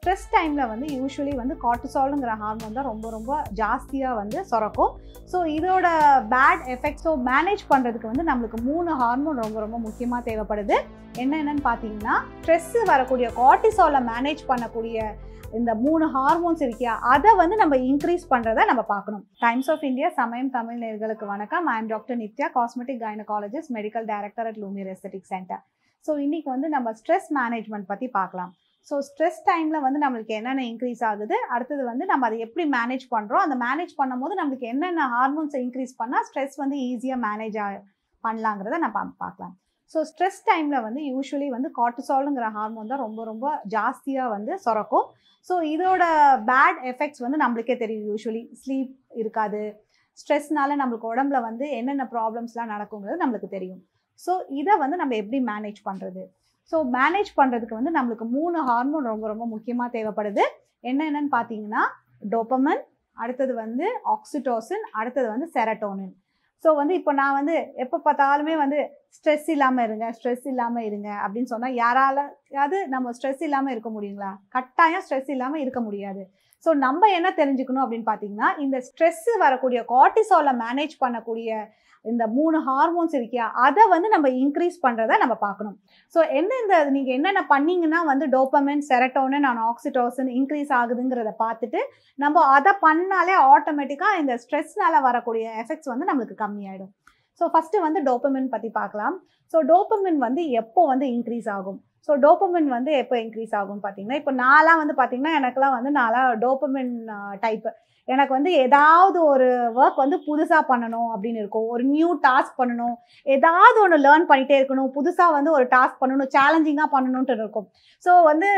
stress டைமில் வந்து usually வந்து கார்டிசாலுங்கிற ஹார்மோன் தான் ரொம்ப ரொம்ப ஜாஸ்தியாக வந்து சுரக்கும் ஸோ இதோட பேட் எஃபெக்ட்ஸோ மேனேஜ் பண்ணுறதுக்கு வந்து நம்மளுக்கு மூணு ஹார்மோன் ரொம்ப ரொம்ப முக்கியமாக தேவைப்படுது என்னென்னு பார்த்தீங்கன்னா ஸ்ட்ரெஸ்ஸு வரக்கூடிய கார்டிசாலை மேனேஜ் பண்ணக்கூடிய இந்த மூணு ஹார்மோன்ஸ் இருக்கியா அதை வந்து நம்ம இன்க்ரீஸ் பண்ணுறதை நம்ம பார்க்கணும் டைம்ஸ் ஆஃப் இந்தியா சமயம் தமிழ் நேர்களுக்கு வணக்கம் I am doctor Nithya cosmetic gynecologist medical director at Lumiere aesthetic centre so இன்னைக்கு வந்து நம்ம ஸ்ட்ரெஸ் மேனேஜ்மெண்ட் பற்றி பார்க்கலாம் ஸோ ஸ்ட்ரெஸ் டைமில் வந்து நம்மளுக்கு என்னென்ன இன்க்ரீஸ் ஆகுது அடுத்தது வந்து நம்ம அதை எப்படி மேனேஜ் பண்ணுறோம் அந்த மேனேஜ் பண்ணும்போது நம்மளுக்கு என்னென்ன ஹார்மோன்ஸை இன்க்ரீஸ் பண்ணால் ஸ்ட்ரெஸ் வந்து ஈஸியாக மேனேஜ் ஆ பண்ணலாங்கிறத நம்ம பார்க்கலாம் ஸோ ஸ்ட்ரெஸ் டைமில் வந்து யூஸ்வலி வந்து கார்டிசாலுங்கிற ஹார்மோன் தான் ரொம்ப ரொம்ப ஜாஸ்தியாக வந்து சுரக்கும் ஸோ இதோட பேட் எஃபெக்ட்ஸ் வந்து நம்மளுக்கே தெரியும் யூஸ்வலி ஸ்லீப் இருக்காது ஸ்ட்ரெஸ்னால நம்மளுக்கு உடம்புல வந்து என்னென்ன ப்ராப்ளம்ஸ்லாம் நடக்குங்கிறது நம்மளுக்கு தெரியும் ஸோ இதை வந்து நம்ம எப்படி மேனேஜ் பண்ணுறது ஸோ மேனேஜ் பண்ணுறதுக்கு வந்து நம்மளுக்கு மூணு ஹார்மோன் ரொம்ப ரொம்ப முக்கியமாக தேவைப்படுது என்னென்னு பார்த்தீங்கன்னா டோப்பமன் அடுத்தது வந்து ஆக்சிடோசின் அடுத்தது வந்து செரட்டோனின் ஸோ வந்து இப்போ நான் வந்து எப்போ பார்த்தாலுமே வந்து ஸ்ட்ரெஸ் இல்லாமல் இருங்க ஸ்ட்ரெஸ் இல்லாமல் இருங்க அப்படின்னு சொன்னால் யாராலாவது நம்ம ஸ்ட்ரெஸ் இல்லாமல் இருக்க முடியுங்களா கட்டாயம் ஸ்ட்ரெஸ் இல்லாமல் இருக்க முடியாது ஸோ நம்ம என்ன தெரிஞ்சுக்கணும் அப்படின்னு பார்த்தீங்கன்னா இந்த ஸ்ட்ரெஸ் வரக்கூடிய கார்டிசாலை மேனேஜ் பண்ணக்கூடிய இந்த மூணு ஹார்மோன்ஸ் இருக்கியா அதை வந்து நம்ம இன்க்ரீஸ் பண்ணுறத நம்ம பார்க்கணும் ஸோ எந்தெந்த நீங்கள் என்னென்ன பண்ணீங்கன்னா வந்து dopamine serotonin and oxytocin increase ஆகுதுங்கிறத பார்த்துட்டு நம்ம அதை பண்ணாலே ஆட்டோமேட்டிக்காக இந்த ஸ்ட்ரெஸ்னால வரக்கூடிய எஃபெக்ட்ஸ் வந்து நம்மளுக்கு கம்மியாயிடும் ஸோ ஃபஸ்ட்டு வந்து டோப்பமின் பற்றி பார்க்கலாம் ஸோ டோப்பமின் வந்து எப்போ வந்து இன்க்ரீஸ் ஆகும் ஸோ டோப்பமின் வந்து எப்போ இன்க்ரீஸ் ஆகும்னு பார்த்தீங்கன்னா இப்போ நான்லாம் வந்து பார்த்தீங்கன்னா எனக்குலாம் வந்து நான்லாம் டோப்பமின் டைப்பு எனக்கு வந்து ஏதாவது ஒரு ஒர்க் வந்து புதுசாக பண்ணணும் அப்படின்னு இருக்கும் ஒரு நியூ டாஸ்க் பண்ணணும் ஏதாவது ஒன்று லேர்ன் பண்ணிகிட்டே இருக்கணும் புதுசாக வந்து ஒரு டாஸ்க் பண்ணணும் சேலஞ்சிங்காக பண்ணணுன்ட்டு இருக்கும் ஸோ வந்து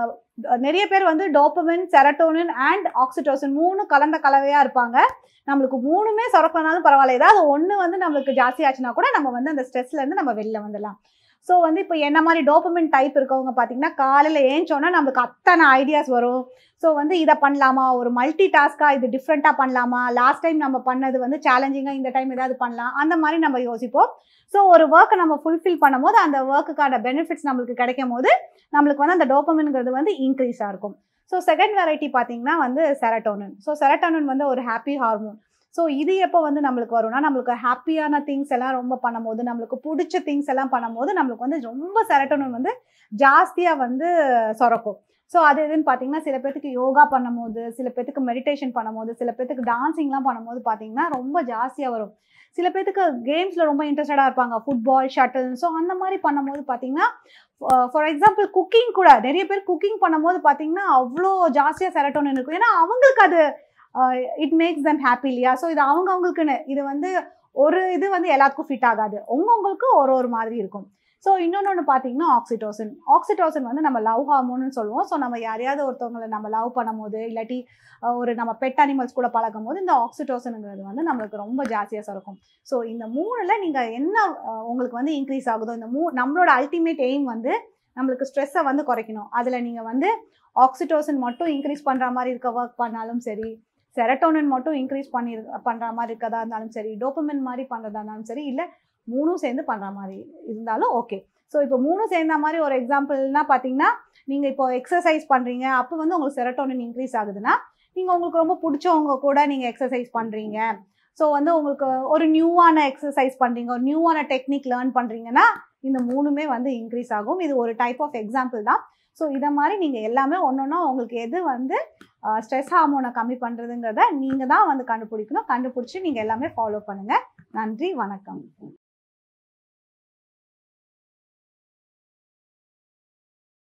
நிறைய பேர் வந்து டோப்பமின் செரட்டோனின் அண்ட் ஆக்சிடோசின் மூணு கலந்த கலவையாக இருப்பாங்க நம்மளுக்கு மூணுமே சுரக்கனாலும் பரவாயில்ல ஏதாவது ஒன்று வந்து நம்மளுக்கு ஜாஸ்தி ஆச்சுன்னா கூட நம்ம வந்து அந்த ஸ்ட்ரெஸ்லேருந்து நம்ம வெளில வந்துடலாம் ஸோ வந்து இப்போ என்ன மாதிரி டோப்பமின் டைப் இருக்கவங்க பார்த்தீங்கன்னா காலையில் ஏஞ்சோன்னா நம்மளுக்கு அத்தனை ஐடியாஸ் வரும் ஸோ வந்து இதை பண்ணலாமா ஒரு மல்டி டாஸ்க்காக இது டிஃப்ரெண்ட்டாக பண்ணலாமா லாஸ்ட் டைம் நம்ம பண்ணது வந்து சேலஞ்சிங்காக இந்த டைம் ஏதாவது பண்ணலாம் அந்த மாதிரி நம்ம யோசிப்போம் ஸோ ஒரு ஒர்க்கை நம்ம ஃபுல்ஃபில் பண்ணும்போது அந்த ஒர்க்குக்கான பெனிஃபிட்ஸ் நம்மளுக்கு கிடைக்கும் போது நம்மளுக்கு வந்து அந்த டோப்பமின்ங்கிறது வந்து இன்க்ரீஸாக இருக்கும் ஸோ செகண்ட் வெரைட்டி பார்த்தீங்கன்னா வந்து செரட்டோனன் ஸோ செரட்டோனன் வந்து ஒரு ஹாப்பி ஹார்மோன் ஸோ இது எப்போ வந்து நம்மளுக்கு வரும்னா நம்மளுக்கு ஹாப்பியான திங்ஸ் எல்லாம் ரொம்ப பண்ணும்போது நம்மளுக்கு பிடிச்ச திங்ஸ் எல்லாம் பண்ணும்போது நம்மளுக்கு வந்து ரொம்ப செரட்டோனன் வந்து ஜாஸ்தியாக வந்து சுரக்கும் ஸோ அது எதுன்னு பார்த்தீங்கன்னா சில பேர்த்துக்கு யோகா பண்ணும்போது சில பேர்த்துக்கு மெடிடேஷன் பண்ணும்போது சில பேர்த்துக்கு டான்ஸிங்லாம் பண்ணும்போது பார்த்தீங்கன்னா ரொம்ப ஜாஸ்தியாக வரும் சில பேர்த்துக்கு கேம்ஸில் ரொம்ப இன்ட்ரெஸ்டடாக இருப்பாங்க ஃபுட்பால் ஷட்டில் ஸோ அந்த மாதிரி பண்ணும்போது பார்த்தீங்கன்னா ஃபார் எக்ஸாம்பிள் குக்கிங் கூட நிறைய பேர் குக்கிங் பண்ணும்போது பார்த்தீங்கன்னா அவ்வளோ ஜாஸ்தியாக செரட்டோனின் இருக்கும் ஏன்னா அவங்களுக்கு அது இட் மேக்ஸ் தம் ஹாப்பி இல்லையா ஸோ இது அவங்க அவங்களுக்குன்னு இது வந்து ஒரு இது வந்து எல்லாத்துக்கும் ஃபிட் ஆகாது உங்கவுங்களுக்கு ஒரு ஒரு மாதிரி இருக்கும் ஸோ இன்னொன்று பார்த்தீங்கன்னா ஆக்சிடோசின் ஆக்சிடோசின் வந்து நம்ம லவ் ஹார்மோன்னு சொல்லுவோம் ஸோ நம்ம யாரையாவது ஒருத்தவங்களை நம்ம லவ் பண்ணும்போது இல்லாட்டி ஒரு நம்ம பெட் அனிமல்ஸ் கூட பழகும் போது இந்த ஆக்சிடோசனுங்கிறது வந்து நம்மளுக்கு ரொம்ப ஜாஸ்தியாக சுரக்கும் ஸோ இந்த மூணில் நீங்கள் என்ன உங்களுக்கு வந்து இன்க்ரீஸ் ஆகுதோ இந்த மூ நம்மளோட அல்டிமேட் எய்ம் வந்து நம்மளுக்கு ஸ்ட்ரெஸ்ஸை வந்து குறைக்கணும் அதில் நீங்கள் வந்து ஆக்சிடோசின் மட்டும் இன்க்ரீஸ் பண்ணுற மாதிரி இருக்க ஒர்க் பண்ணாலும் சரி செரட்டோனின் மட்டும் இன்க்ரீஸ் பண்ணி பண்ணுற மாதிரி இருக்கதா இருந்தாலும் சரி டோப்பமின் மாதிரி பண்ணுறதா இருந்தாலும் சரி இல்லை மூணும் சேர்ந்து பண்ணுற மாதிரி இருந்தாலும் ஓகே ஸோ இப்போ மூணும் சேர்ந்த மாதிரி ஒரு எக்ஸாம்பிள்னா பார்த்தீங்கன்னா நீங்கள் இப்போ எக்ஸசைஸ் பண்ணுறீங்க அப்போ வந்து உங்களுக்கு செரட்டோனின் இன்க்ரீஸ் ஆகுதுன்னா நீங்கள் உங்களுக்கு ரொம்ப பிடிச்சவங்க கூட நீங்கள் எக்ஸசைஸ் பண்ணுறீங்க ஸோ வந்து உங்களுக்கு ஒரு நியூவான எக்ஸசைஸ் பண்ணுறீங்க ஒரு நியூவான டெக்னிக் லேர்ன் பண்ணுறீங்கன்னா இந்த மூணுமே வந்து இன்க்ரீஸ் ஆகும் இது ஒரு டைப் ஆஃப் எக்ஸாம்பிள் தான் ஸோ இதை மாதிரி நீங்கள் எல்லாமே ஒன்று ஒன்றா உங்களுக்கு எது வந்து ஸ்ட்ரெஸ் ஹார்மோனை கம்மி பண்ணுறதுங்கிறத நீங்கள் தான் வந்து கண்டுபிடிக்கணும் கண்டுபிடிச்சி நீங்கள் எல்லாமே ஃபாலோ பண்ணுங்கள் நன்றி வணக்கம்